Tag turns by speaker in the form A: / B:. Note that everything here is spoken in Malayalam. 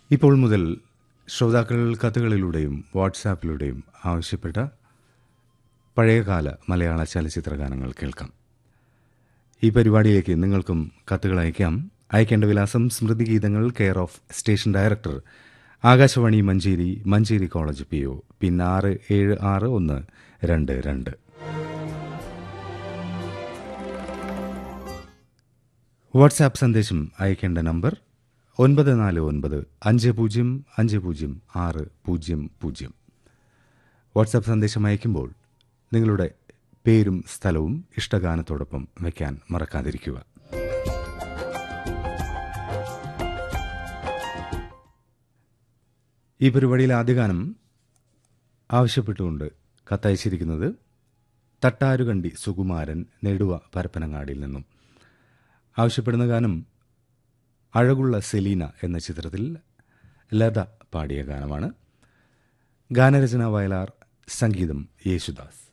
A: ഇപ്പോൾ മുതൽ ശ്രോതാക്കൾ കത്തുകളിലൂടെയും വാട്സാപ്പിലൂടെയും ആവശ്യപ്പെട്ട പഴയകാല മലയാള ചലച്ചിത്ര ഗാനങ്ങൾ കേൾക്കാം ഈ പരിപാടിയിലേക്ക് നിങ്ങൾക്കും കത്തുകൾ അയക്കാം അയക്കേണ്ട വിലാസം സ്മൃതി ഗീതങ്ങൾ care of station director Akashvani Manjeri Manjeri college P O pin ആറ് ഏഴ് ആറ് ഒന്ന് രണ്ട് രണ്ട് വാട്സാപ്പ് സന്ദേശം അയക്കേണ്ട നമ്പർ ഒൻപത് നാല് ഒൻപത് അഞ്ച് പൂജ്യം അഞ്ച് പൂജ്യം ആറ് പൂജ്യം പൂജ്യം വാട്സാപ്പ് സന്ദേശം അയക്കുമ്പോൾ നിങ്ങളുടെ പേരും സ്ഥലവും ഇഷ്ടഗാനത്തോടൊപ്പം വയ്ക്കാൻ മറക്കാതിരിക്കുക ഈ പരിപാടിയിൽ ആദ്യ ഗാനം ആവശ്യപ്പെട്ടുകൊണ്ട് കത്തയച്ചിരിക്കുന്നത് തട്ടാരുകണ്ടി സുകുമാരൻ നെടുവ പരപ്പനങ്ങാടിയിൽ നിന്നും ആവശ്യപ്പെടുന്ന ഗാനം അഴകുള്ള സെലീന എന്ന ചിത്രത്തിൽ ലത പാടിയ ഗാനമാണ് ഗാനരചന വയലാർ സംഗീതം യേശുദാസ്